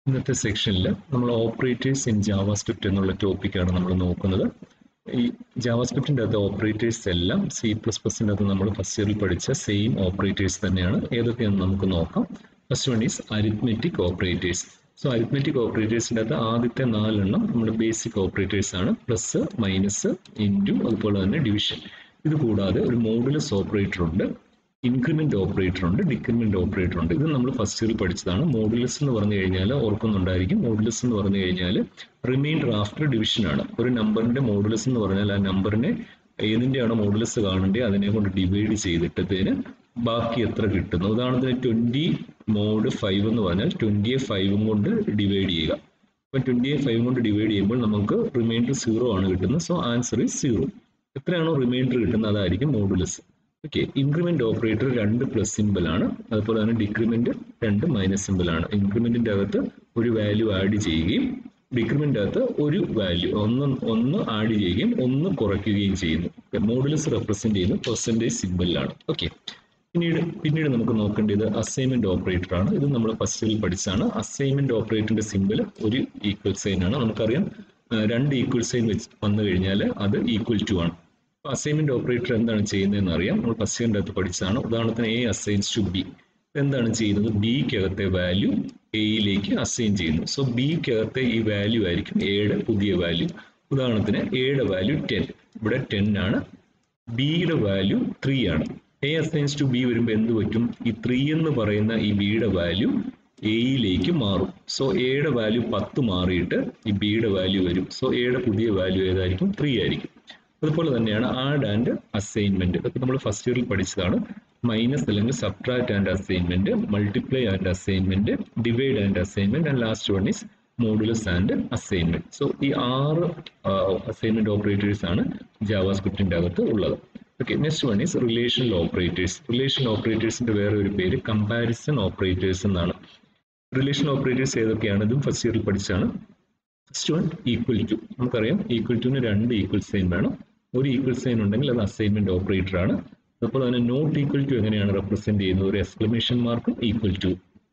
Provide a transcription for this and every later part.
ഇന്നത്തെ സെക്ഷനിൽ നമ്മൾ ഓപ്പറേറ്റേഴ്സ് ഇൻ ജാവാസ്ക്രിപ്റ്റ് എന്നുള്ള ടോപ്പിക്കാണ് നമ്മൾ നോക്കുന്നത് ഈ ജാവാസ്ക്രിപ്റ്റിൻ്റെ അകത്ത് ഓപ്പറേറ്റേഴ്സ് എല്ലാം സി പ്ലസ് പ്ലസിൻ്റെ അകത്ത് നമ്മൾ ഫസ്റ്റ് ഇയറിൽ പഠിച്ച സെയിം ഓപ്പറേറ്റേഴ്സ് തന്നെയാണ് ഏതൊക്കെയാണെന്ന് നമുക്ക് നോക്കാം first one is arithmetic operators so arithmetic ഓപ്പറേറ്റേഴ്സിൻ്റെ അകത്ത് ആദ്യത്തെ നാലെണ്ണം നമ്മുടെ ബേസിക് ഓപ്പറേറ്റേഴ്സ് ആണ് പ്ലസ് മൈനസ് ഇൻറ്റു അതുപോലെ തന്നെ ഡിവിഷൻ ഇത് കൂടാതെ ഒരു മോഡുലസ് ഓപ്പറേറ്റർ ഉണ്ട് ഇൻക്രിമെന്റ് ഓപ്പറേറ്റർ ഉണ്ട് ഡിക്രിമെന്റ് ഓപ്പറേറ്റർ ഉണ്ട് ഇത് നമ്മൾ ഫസ്റ്റ് ഇയറിൽ പഠിച്ചതാണ് മോഡുലസ് എന്ന് പറഞ്ഞു കഴിഞ്ഞാൽ ഓർക്കുന്നുണ്ടായിരിക്കും മോഡുലസ് എന്ന് പറഞ്ഞു കഴിഞ്ഞാൽ റിമൈൻഡർ ആഫ്റ്റർ ഡിവിഷൻ ആണ് ഒരു നമ്പറിന്റെ മോഡുലസ് എന്ന് പറഞ്ഞാൽ ആ നമ്പറിനെ ഏതിന്റെയാണോ മോഡുലസ് കാണേണ്ടത് അതിനെ കൊണ്ട് ഡിവൈഡ് ചെയ്തിട്ടതിന് ബാക്കി എത്ര കിട്ടുന്നു ഉദാഹരണത്തിന് ട്വന്റി മോഡ് ഫൈവ് എന്ന് പറഞ്ഞാൽ ട്വന്റിയെ ഫൈവും കൊണ്ട് ഡിവൈഡ് ചെയ്യുക അപ്പം ട്വന്റിയെ ഫൈവ് കൊണ്ട് ഡിവൈഡ് ചെയ്യുമ്പോൾ നമുക്ക് റിമൈൻഡർ സീറോ ആണ് കിട്ടുന്നത് സോ ആൻസർ ഈസ് സീറോ എത്രയാണോ റിമൈൻഡർ കിട്ടുന്നത് അതായിരിക്കും മോഡുലസ് ഓക്കെ ഇൻക്രിമെന്റ് ഓപ്പറേറ്റർ രണ്ട് പ്ലസ് സിമ്പിൾ ആണ് അതുപോലെ തന്നെ ഡിക്രിമെന്റ് രണ്ട് മൈനസ് സിമ്പിൾ ആണ് ഇൻക്രിമെന്റിന്റെ അകത്ത് ഒരു വാല്യൂ ആഡ് ചെയ്യുകയും ഡിക്രിമെന്റ് അകത്ത് ഒരു വാല്യൂ ഒന്ന് ഒന്ന് ആഡ് ചെയ്യുകയും ഒന്ന് കുറയ്ക്കുകയും ചെയ്യുന്നു മോഡുലസ് റെപ്രസെന്റ് ചെയ്യുന്ന പെർസെൻറ്റേജ് സിമ്പിളിലാണ് ഓക്കെ പിന്നീട് പിന്നീട് നമുക്ക് നോക്കേണ്ടത് അസൈൻമെന്റ് ഓപ്പറേറ്റർ ആണ് ഇത് നമ്മൾ ഫസ്റ്റിൽ പഠിച്ചാണ് അസൈൻമെന്റ് ഓപ്പറേറ്ററിന്റെ സിമ്പിൾ ഒരു ഈക്വൽ സൈൻ ആണ് നമുക്കറിയാം രണ്ട് ഈക്വൽ സൈൻ വെച്ച് വന്നു കഴിഞ്ഞാൽ അത് ഈക്വൽ ടു ആണ് അപ്പോൾ അസൈൻമെന്റ് ഓപ്പറേറ്റർ എന്താണ് ചെയ്യുന്നതെന്ന് അറിയാം നമ്മൾ ഫസ്റ്റ് ഇയറിൻ്റെ അകത്ത് പഠിച്ചതാണ് ഉദാഹരണത്തിന് എ അസൈൻസ് ടു ബി എന്താണ് ചെയ്യുന്നത് ബിക്കകത്തെ വാല്യൂ എയിലേക്ക് അസൈൻ ചെയ്യുന്നു സോ ബിക്കകത്തെ ഈ വാല്യൂ ആയിരിക്കും എയുടെ പുതിയ വാല്യൂ ഉദാഹരണത്തിന് എയുടെ വാല്യൂ ടെൻ ഇവിടെ ടെൻ ആണ് ബിയുടെ വാല്യൂ ത്രീ ആണ് എ അസൈൻസ് ടു ബി വരുമ്പോൾ എന്ത് പറ്റും ഈ ത്രീ എന്ന് പറയുന്ന ഈ ബിയുടെ വാല്യൂ എയിലേക്ക് മാറും സോ എയുടെ വാല്യൂ പത്ത് മാറിയിട്ട് ഈ ബിയുടെ വാല്യൂ വരും സോ എയുടെ പുതിയ വാല്യൂ ഏതായിരിക്കും ത്രീ ആയിരിക്കും അതുപോലെ തന്നെയാണ് ആഡ് ആൻഡ് അസൈൻമെന്റ് ഇതൊക്കെ നമ്മൾ ഫസ്റ്റ് ഇയറിൽ പഠിച്ചതാണ് മൈനസ് അല്ലെങ്കിൽ subtract and assignment multiply and assignment divide and assignment and last one is modulus and assignment so ഈ ആറ് അസൈൻമെന്റ് ഓപ്പറേറ്റേഴ്സ് ആണ് ജാവാസ്ക്രിപ്റ്റിന്റെ അകത്ത് ഉള്ളത് okay next one is relational operators relational ഓപ്പറേറ്റേഴ്സിന്റെ വേറെ ഒരു പേര് കമ്പാരിസൺ ഓപ്പറേറ്റേഴ്സ് എന്നാണ് റിലേഷണൽ ഓപ്പറേറ്റേഴ്സ് ഏതൊക്കെയാണ് ഇതും ഫസ്റ്റ് ഇയറിൽ പഠിച്ചാണ് ഫസ്റ്റ് വൺ ഈക്വൽ ടു നമുക്കറിയാം ഈക്വൽ ടുവിന് രണ്ട് ഈക്വൽ സൈൻ വേണം ഒരു ഈക്വൽ സൈൻ ഉണ്ടെങ്കിൽ അത് അസൈൻമെന്റ് ഓപ്പറേറ്റർ ആണ് അതുപോലെ തന്നെ നോട്ട് ഈക്വൽ ടു എങ്ങനെയാണ് റെപ്രസെന്റ് ചെയ്യുന്നത് ഒരു എക്സ്ക്ലമേഷൻ മാർക്കും equal to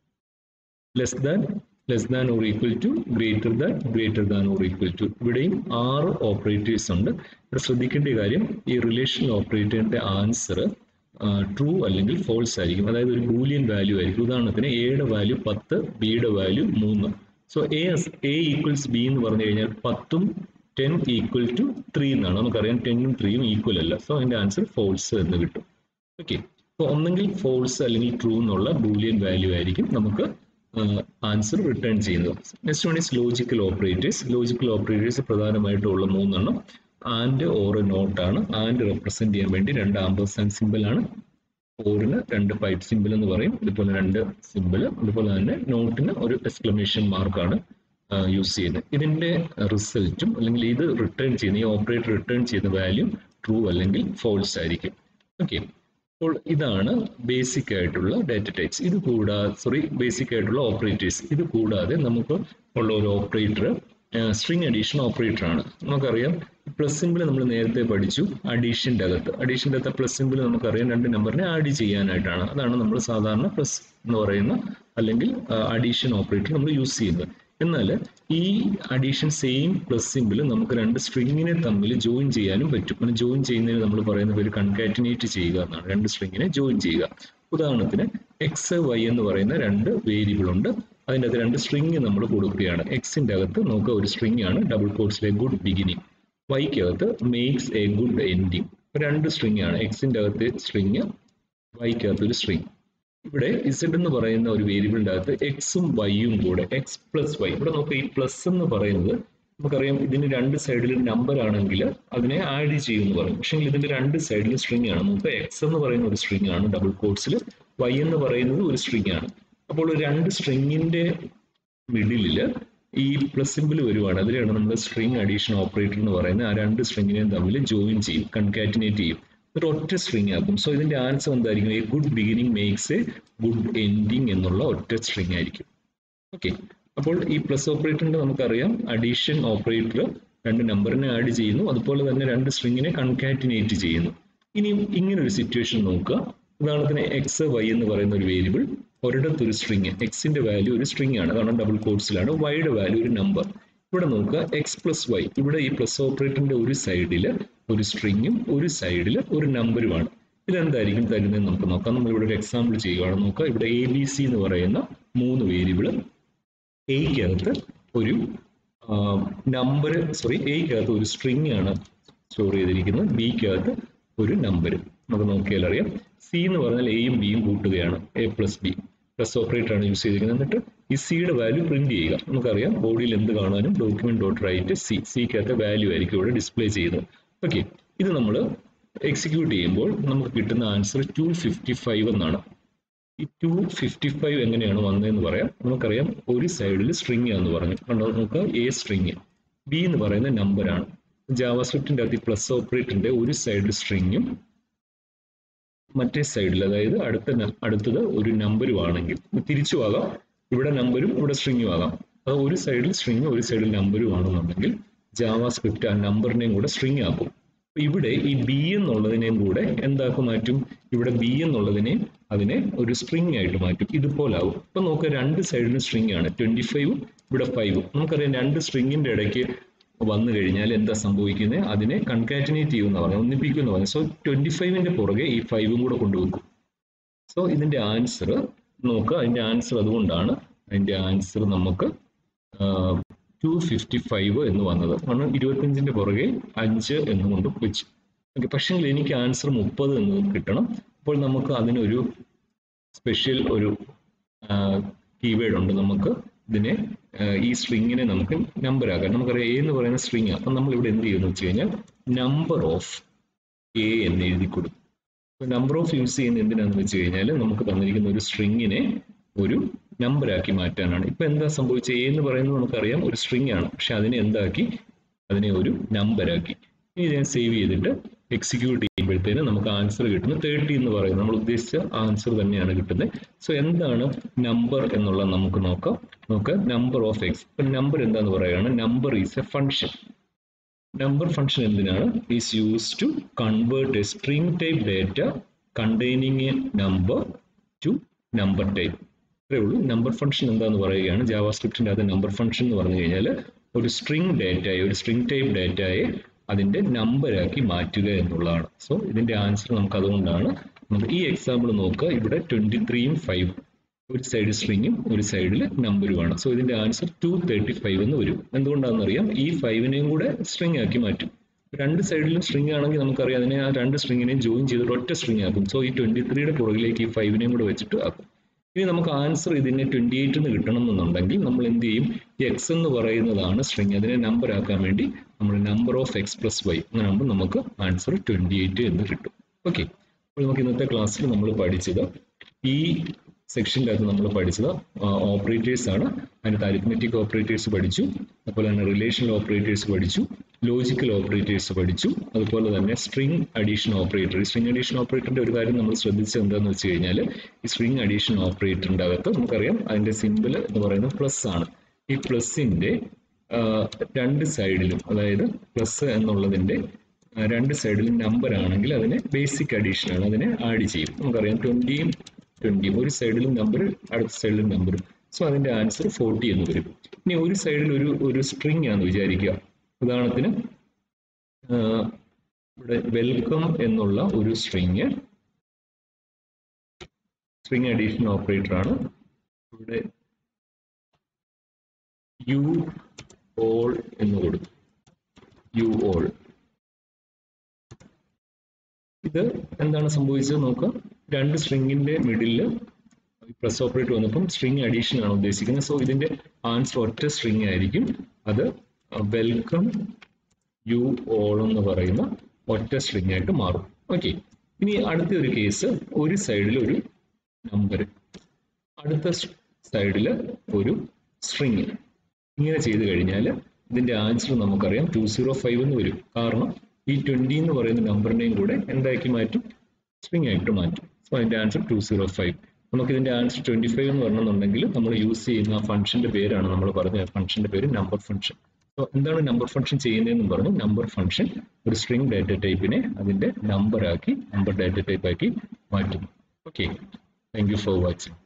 less than less than or equal to greater than greater than or equal to ഇവിടെയും ആറ് ഓപ്പറേറ്റേഴ്സ് ഉണ്ട് ഇവിടെ ശ്രദ്ധിക്കേണ്ട കാര്യം ഈ റിലേഷണൽ ഓപ്പറേറ്ററിന്റെ ആൻസർ ട്രൂ അല്ലെങ്കിൽ ഫോൾസ് ആയിരിക്കും അതായത് ഒരു ബൂലിയൻ വാല്യൂ ആയിരിക്കും ഉദാഹരണത്തിന് എയുടെ വാല്യൂ പത്ത് ബിയുടെ വാല്യൂ മൂന്ന് so A A equals B എന്ന് പറഞ്ഞു കഴിഞ്ഞാൽ പത്തും ടെൻ ഈക്വൽ ടു ത്രീ എന്നാണ് നമുക്കറിയാം ടെന്നും ത്രീയും ഈക്വൽ അല്ല സോ അതിന്റെ ആൻസർ ഫോൾസ് എന്ന് കിട്ടും ഓക്കെ അപ്പോൾ ഒന്നെങ്കിൽ ഫോൾസ് അല്ലെങ്കിൽ ട്രൂ എന്നുള്ള ബൂലിയൻ വാല്യൂ ആയിരിക്കും നമുക്ക് ആൻസർ റിട്ടേൺ ചെയ്യുന്നത് next one is logical operators logical operators പ്രധാനമായിട്ടുള്ള മൂന്നെണ്ണം ആൻഡ് ഓർ നോട്ട് ആണ് ആൻഡ് റെപ്രസെന്റ് ചെയ്യാൻ വേണ്ടി രണ്ട് ആംബേഴ്സൺ സിമ്പിൾ ആണ് ഓറിന് രണ്ട് പൈപ്പ് സിമ്പിൾ എന്ന് പറയും ഇതുപോലെ രണ്ട് സിമ്പിൾ അതുപോലെ തന്നെ നോട്ടിന് ഒരു എക്സ്ക്ലമേഷൻ മാർക്കാണ് യൂസ് ചെയ്യുന്നത് ഇതിന്റെ റിസൾട്ടും അല്ലെങ്കിൽ ഇത് റിട്ടേൺ ചെയ്യുന്ന ഈ ഓപ്പറേറ്റർ റിട്ടേൺ ചെയ്യുന്ന വാല്യൂ ട്രൂ അല്ലെങ്കിൽ ഫോൾസ് ആയിരിക്കും ഓക്കെ അപ്പോൾ ഇതാണ് ബേസിക് ആയിട്ടുള്ള ഡാറ്റ ടൈപ്സ് ഇത് കൂടാതെ സോറി ബേസിക് ആയിട്ടുള്ള ഓപ്പറേറ്റേഴ്സ് ഇത് കൂടാതെ നമുക്ക് ഉള്ള ഒരു ഓപ്പറേറ്റർ സ്ട്രിങ് അഡീഷൻ ഓപ്പറേറ്റർ ആണ് നമുക്കറിയാം പ്ലസ് സിമ്പിൾ നമ്മൾ നേരത്തെ പഠിച്ചു അഡീഷൻ്റെ അകത്ത് അഡീഷൻ്റെ അകത്ത് പ്ലസ് സിമ്പിൾ നമുക്കറിയാം രണ്ട് നമ്പറിനെ ആഡ് ചെയ്യാനായിട്ടാണ് അതാണ് നമ്മൾ സാധാരണ പ്ലസ് എന്ന് പറയുന്ന അല്ലെങ്കിൽ അഡീഷൻ ഓപ്പറേറ്റർ നമ്മൾ യൂസ് ചെയ്യുന്നത് എന്നാൽ ഈ അഡീഷൻ സെയിം പ്ലസ് സിമ്പിൾ നമുക്ക് രണ്ട് സ്ട്രിങ്ങിനെ തമ്മിൽ ജോയിൻ ചെയ്യാനും പറ്റും അങ്ങനെ ജോയിൻ ചെയ്യുന്നതിന് നമ്മൾ പറയുന്ന പേര് കൺകാറ്റിനേറ്റ് ചെയ്യുക എന്നാണ് രണ്ട് സ്ട്രിങ്ങിനെ ജോയിൻ ചെയ്യുക ഉദാഹരണത്തിന് എക്സ് വൈ എന്ന് പറയുന്ന രണ്ട് വേരിയബിൾ ഉണ്ട് അതിൻ്റെ അകത്ത് രണ്ട് സ്ട്രിങ് നമ്മൾ കൊടുക്കുകയാണ് എക്സിൻ്റെ അകത്ത് നമുക്ക് ഒരു സ്ട്രിങ് ആണ് ഡബിൾ കോഡ്സിലെ ഗുഡ് ബിഗിനിങ് വൈക്കകത്ത് മേക്സ് എ ഗുഡ് എൻഡിങ് രണ്ട് സ്ട്രിങ് ആണ് എക്സിൻ്റെ അകത്ത് സ്ട്രിങ് വൈക്കകത്ത് ഒരു സ്ട്രിങ് ഇവിടെ ഇസഡ് എന്ന് പറയുന്ന ഒരു വേരിയബിളിൻ്റെ അകത്ത് എക്സും വൈയും കൂടെ എക്സ് പ്ലസ് വൈ ഇവിടെ നമുക്ക് ഈ പ്ലസ് എന്ന് പറയുന്നത് നമുക്കറിയാം ഇതിന് രണ്ട് സൈഡിൽ നമ്പർ ആണെങ്കിൽ അതിനെ ആഡ് ചെയ്യും എന്ന് പറയും പക്ഷേ ഇതിന്റെ രണ്ട് സൈഡിൽ സ്ട്രിങ് ആണ് നമുക്ക് എക്സ് എന്ന് പറയുന്ന ഒരു സ്ട്രിങ് ആണ് ഡബിൾ കോഡ്സിൽ വൈ എന്ന് പറയുന്നത് ഒരു സ്ട്രിങ് ആണ് അപ്പോൾ രണ്ട് സ്ട്രിങ്ങിന്റെ മിഡിലില് ഈ പ്ലസ് സിമ്പിൾ വരുവാണ് അതിലാണ് നമ്മൾ സ്ട്രിങ് അഡീഷൻ ഓപ്പറേറ്റർ എന്ന് പറയുന്നത് ആ രണ്ട് സ്ട്രിങ്ങിനെയും തമ്മിൽ ജോയിൻ ചെയ്യും കൺകാറ്റിനേറ്റ് ചെയ്യും ഒരു ഒറ്റ സ്ട്രിങ് ആക്കും സോ ഇതിന്റെ ആൻസർ എന്തായിരിക്കും a good beginning makes a good ending എന്നുള്ള ഒറ്റ സ്ട്രിങ് ആയിരിക്കും ഓക്കെ അപ്പോൾ ഈ പ്ലസ് ഓപ്പറേറ്ററിന്റെ നമുക്കറിയാം അഡീഷൻ ഓപ്പറേറ്റർ രണ്ട് നമ്പറിനെ ആഡ് ചെയ്യുന്നു അതുപോലെ തന്നെ രണ്ട് സ്ട്രിങ്ങിനെ കൺകാറ്റിനേറ്റ് ചെയ്യുന്നു ഇനി ഇങ്ങനെ ഒരു സിറ്റുവേഷൻ നോക്കുക ഉദാഹരണത്തിന് എക്സ് വൈ എന്ന് പറയുന്ന ഒരു വേരിയബിൾ ഒരിടത്ത് ഒരു സ്ട്രിങ് എക്സിന്റെ വാല്യൂ ഒരു സ്ട്രിങ് ആണ് കാരണം ഡബിൾ കോഡ്സിലാണ് വൈയുടെ വാല്യൂ ഒരു നമ്പർ ഇവിടെ നോക്കുക എക്സ് പ്ലസ് വൈ ഇവിടെ ഈ പ്ലസ് ഓപ്പറേറ്ററിന്റെ ഒരു സൈഡിൽ ഒരു സ്ട്രിങ്ങും ഒരു സൈഡിൽ ഒരു നമ്പറുമാണ് ഇതെന്തായിരിക്കും തരുന്നതെന്ന് നമുക്ക് നോക്കാം നമ്മൾ ഇവിടെ ഒരു എക്സാമ്പിൾ ചെയ്യുകയാണ് നോക്കുക ഇവിടെ എ ബി സി എന്ന് പറയുന്ന മൂന്ന് വേരിയബിൾ എയ്ക്കകത്ത് ഒരു നമ്പർ സോറി എയ്ക്കകത്ത് ഒരു സ്ട്രിങ് ആണ് സ്റ്റോർ ചെയ്തിരിക്കുന്നത് ബിക്കകത്ത് ഒരു നമ്പർ നമുക്ക് നോക്കിയാൽ അറിയാം സി എന്ന് പറഞ്ഞാൽ എയും ബിയും കൂട്ടുകയാണ് A plus B plus operator ആണ് യൂസ് ചെയ്തിരിക്കുന്നത് എന്നിട്ട് ഈ സിയുടെ വാല്യൂ പ്രിന്റ് ചെയ്യുക നമുക്കറിയാം ബോഡിയിൽ എന്ത് കാണാനും ഡോക്യുമെന്റ് ഡോട്ട് റൈറ്റ് സി സിക്കകത്ത് വാല്യൂ ആയിരിക്കും ഇവിടെ ഡിസ്പ്ലേ ചെയ്യുന്നത് ഓക്കെ ഇത് നമ്മൾ എക്സിക്യൂട്ട് ചെയ്യുമ്പോൾ നമുക്ക് കിട്ടുന്ന ആൻസർ ടു ഫിഫ്റ്റി ഫൈവ് എന്നാണ് ഈ ടു ഫിഫ്റ്റി ഫൈവ് എങ്ങനെയാണ് വന്നതെന്ന് പറയാം നമുക്കറിയാം ഒരു സൈഡിൽ സ്ട്രിങ് എന്ന് പറഞ്ഞു കണ്ടോ നമുക്ക് എ സ്ട്രിങ് ബി എന്ന് പറയുന്ന നമ്പറാണ് ജാവാസ്ക്രിപ്റ്റിന്റെ അകത്ത് പ്ലസ് ഓപ്പറേറ്ററിന്റെ ഒരു സൈഡിൽ സ്ട്രിങ്ങും മറ്റേ സൈഡിൽ അതായത് അടുത്ത അടുത്തത് ഒരു നമ്പരും ആണെങ്കിൽ തിരിച്ചു ആകാം ഇവിടെ നമ്പരും ഇവിടെ സ്ട്രിങ്ങും ആകാം അത് ഒരു സൈഡിൽ സ്ട്രിങ് ഒരു സൈഡിൽ നമ്പരും ആണെന്നുണ്ടെങ്കിൽ ജാവാസ്ക്രിപ്റ്റ് ആ നമ്പറിനെയും കൂടെ സ്ട്രിങ് ആക്കും ഇവിടെ ഈ ബി എന്നുള്ളതിനെയും കൂടെ എന്താക്കും മാറ്റും ഇവിടെ ബി എന്നുള്ളതിനെ അതിനെ ഒരു സ്ട്രിങ് ആയിട്ട് മാറ്റും ഇതുപോലാവും ഇപ്പൊ നോക്കുക രണ്ട് സൈഡിലും സ്ട്രിങ് ആണ് ട്വന്റി ഫൈവും ഇവിടെ ഫൈവും നമുക്കറിയാം രണ്ട് സ്ട്രിങ്ങിന്റെ ഇടയ്ക്ക് വന്നു കഴിഞ്ഞാൽ എന്താ സംഭവിക്കുന്നത് അതിനെ കൺകാറ്റിനേറ്റ് ചെയ്യുമെന്ന് പറഞ്ഞു ഒന്നിപ്പിക്കുമെന്ന് പറഞ്ഞു സോ ട്വന്റി ഫൈവിന്റെ പുറകെ ഈ ഫൈവും കൂടെ കൊണ്ടുവെക്കും സോ ഇതിന്റെ ആൻസർ നോക്കുക അതിന്റെ ആൻസർ അതുകൊണ്ടാണ് അതിന്റെ ആൻസർ നമുക്ക് ടു ഫിഫ്റ്റി ഫൈവ് എന്ന് വന്നത് കാരണം ഇരുപത്തിയഞ്ചിന്റെ പുറകെ അഞ്ച് എന്നുകൊണ്ട് വെച്ചു ഓക്കെ പക്ഷേ എനിക്ക് ആൻസർ മുപ്പത് എന്ന് കിട്ടണം അപ്പോൾ നമുക്ക് അതിനൊരു സ്പെഷ്യൽ ഒരു കീവേഡ് ഉണ്ട് നമുക്ക് ഇതിനെ ഈ സ്ട്രിങ്ങിനെ നമുക്ക് നമ്പർ ആക്കാം നമുക്കറിയാം എ എന്ന് പറയുന്ന സ്ട്രിങ് അപ്പം നമ്മൾ ഇവിടെ എന്ത് ചെയ്യുന്നു വെച്ച് കഴിഞ്ഞാൽ നമ്പർ ഓഫ് എ എന്ന് എഴുതി കൊടുക്കും നമ്പർ ഓഫ് യൂസ് ചെയ്യുന്ന എന്തിനാന്ന് വെച്ച് കഴിഞ്ഞാൽ നമുക്ക് തന്നിരിക്കുന്ന ഒരു സ്ട്രിങ്ങിനെ ഒരു നമ്പർ ആക്കി മാറ്റാനാണ് ഇപ്പൊ എന്താ സംഭവിച്ചത് എ എന്ന് പറയുന്നത് നമുക്കറിയാം ഒരു സ്ട്രിങ് ആണ് പക്ഷെ അതിനെ എന്താക്കി അതിനെ ഒരു നമ്പർ ആക്കി ഇനി ഞാൻ സേവ് ചെയ്തിട്ട് എക്സിക്യൂട്ട് ചെയ്യുമ്പോഴത്തേന് നമുക്ക് ആൻസർ കിട്ടുന്നത് തേർട്ടി എന്ന് പറയുന്നത് നമ്മൾ ഉദ്ദേശിച്ച ആൻസർ തന്നെയാണ് കിട്ടുന്നത് സോ എന്താണ് നമ്പർ എന്നുള്ളത് നമുക്ക് നോക്കാം നമുക്ക് നമ്പർ ഓഫ് എക്സ് ഇപ്പൊ നമ്പർ എന്താന്ന് പറയുകയാണ് number is a function number function എന്തിനാണ് is use to convert a string type data containing a number to number type ഇത്രേ ഉള്ളൂ നമ്പർ ഫംഗ്ഷൻ എന്താന്ന് പറയുകയാണ് ജാവാസ്ക്രിപ്റ്റിന്റെ അത് നമ്പർ ഫംഗ്ഷൻ എന്ന് പറഞ്ഞു കഴിഞ്ഞാൽ ഒരു സ്ട്രിംഗ് ഡേറ്റയെ ഒരു സ്ട്രിംഗ് ടൈപ്പ് ഡേറ്റയെ അതിന്റെ നമ്പറാക്കി മാറ്റുക എന്നുള്ളതാണ് സോ ഇതിന്റെ ആൻസർ നമുക്ക് അതുകൊണ്ടാണ് നമുക്ക് ഈ എക്സാമ്പിൾ നോക്കുക ഇവിടെ ട്വന്റി ത്രീയും ഫൈവ് ഒരു സൈഡ് സ്ട്രിങ്ങും ഒരു സൈഡിൽ നമ്പറുമാണ് സോ ഇതിന്റെ ആൻസർ ടു തേർട്ടി ഫൈവ് എന്ന് വരും എന്തുകൊണ്ടാണെന്ന് അറിയാം ഈ ഫൈവിനെയും കൂടെ സ്ട്രിങ് ആക്കി മാറ്റും രണ്ട് സൈഡിലും സ്ട്രിങ് ആണെങ്കിൽ നമുക്കറിയാം അതിനെ ആ രണ്ട് സ്ട്രിങ്ങിനെയും ജോയിൻ ചെയ്തിട്ട് ഒറ്റ സ്ട്രിങ് ആക്കും സോ ഈ ട്വന്റി ത്രീയുടെ പുറകിലേക്ക് ഈ ഫൈവിനെയും കൂടെ വെച്ചിട്ട് ആക്കും ഇനി നമുക്ക് ആൻസർ ഇതിനെ ട്വന്റി എയ്റ്റ് എന്ന് കിട്ടണം എന്നുണ്ടെങ്കിൽ നമ്മൾ എന്ത് ചെയ്യും ഈ എക്സ് എന്ന് പറയുന്നതാണ് സ്ട്രിങ് അതിനെ നമ്പർ ആക്കാൻ വേണ്ടി നമ്മൾ number of X plus Y അങ്ങനെ ആകുമ്പോൾ നമുക്ക് ആൻസർ ട്വന്റി എയ്റ്റ് എന്ന് കിട്ടും ഓക്കെ അപ്പോൾ നമുക്ക് ഇന്നത്തെ ക്ലാസ്സിൽ നമ്മൾ പഠിച്ചത് ഈ സെക്ഷൻ്റെ അകത്ത് നമ്മൾ പഠിച്ചത് ഓപ്പറേറ്റേഴ്സ് ആണ് അതിനകത്ത് അരിത്മെറ്റിക് ഓപ്പറേറ്റേഴ്സ് പഠിച്ചു അതുപോലെ തന്നെ റിലേഷണൽ ഓപ്പറേറ്റേഴ്സ് പഠിച്ചു ലോജിക്കൽ ഓപ്പറേറ്റേഴ്സ് പഠിച്ചു അതുപോലെ തന്നെ string addition operator string addition ഓപ്പറേറ്ററിന്റെ ഒരു കാര്യം നമ്മൾ ശ്രദ്ധിച്ചത് എന്താണെന്ന് വെച്ച് കഴിഞ്ഞാൽ ഈ സ്ട്രിംഗ് അഡീഷൻ ഓപ്പറേറ്ററിന്റെ അകത്ത് നമുക്കറിയാം അതിന്റെ സിമ്പിൾ എന്ന് പറയുന്നത് പ്ലസ് ആണ് ഈ പ്ലസിന്റെ രണ്ട് സൈഡിലും അതായത് പ്ലസ് എന്നുള്ളതിന്റെ രണ്ട് സൈഡിലും നമ്പർ ആണെങ്കിൽ അതിനെ ബേസിക് അഡീഷൻ ആണ് അതിനെ ആഡ് ചെയ്യും നമുക്കറിയാം ട്വന്റിയും ട്വന്റിയും ഒരു സൈഡിലും നമ്പർ അടുത്ത സൈഡിലും നമ്പറും സോ അതിന്റെ ആൻസർ ഫോർട്ടി എന്ന് വരും ഇനി ഒരു സൈഡിൽ ഒരു ഒരു സ്ട്രിങ് ആണെന്ന് വിചാരിക്കുക ഉദാഹരണത്തിന് ഇവിടെ വെൽക്കം എന്നുള്ള ഒരു സ്ട്രിങ് സ്ട്രിങ് അഡീഷൻ ഓപ്പറേറ്റർ ആണ് ഇവിടെ യു ഓൾ എന്ന് കൊടുത്തു യു ഓൾ ഇത് എന്താണ് സംഭവിച്ചത് നോക്കാം രണ്ട് സ്ട്രിങ്ങിന്റെ മിഡില് പ്ലസ് ഓപ്പറേറ്റർ വന്നപ്പം സ്ട്രിങ് അഡീഷൻ ആണ് ഉദ്ദേശിക്കുന്നത് സോ ഇതിന്റെ ആൻസർ ഒറ്റ സ്ട്രിങ് ആയിരിക്കും അത് വെൽക്കം യു ഓൾ എന്ന് പറയുന്ന ഒറ്റ സ്ട്രിങ് ആയിട്ട് മാറും ഓക്കെ ഇനി അടുത്ത ഒരു കേസ് ഒരു സൈഡിൽ ഒരു നമ്പർ അടുത്ത സൈഡിൽ ഒരു സ്ട്രിങ് ഇങ്ങനെ ചെയ്ത് കഴിഞ്ഞാൽ ഇതിന്റെ ആൻസർ നമുക്കറിയാം ടു സീറോ ഫൈവ് എന്ന് വരും കാരണം ഈ ട്വന്റി എന്ന് പറയുന്ന നമ്പറിനെയും കൂടെ എന്താക്കി മാറ്റും സ്ട്രിങ് ആയിട്ട് മാറ്റും സോ അതിന്റെ ആൻസർ ടു സീറോ ഫൈവ് നമുക്ക് ഇതിന്റെ ആൻസർ ട്വന്റി ഫൈവ് എന്ന് പറയണമെന്നുണ്ടെങ്കിൽ നമ്മൾ യൂസ് ചെയ്യുന്ന ഫംഗ്ഷന്റെ പേരാണ് നമ്മൾ പറഞ്ഞ ഫംഗ്ഷന്റെ പേര് നമ്പർ ഫംഗ്ഷൻ സോ എന്താണ് നമ്പർ ഫംഗ്ഷൻ ചെയ്യുന്നതെന്ന് പറഞ്ഞു നമ്പർ ഫംഗ്ഷൻ ഒരു സ്ട്രിംഗ് ഡാറ്റ ടൈപ്പിനെ അതിന്റെ നമ്പർ ആക്കി നമ്പർ ഡാറ്റ ടൈപ്പ് ആക്കി മാറ്റും okay thank you for watching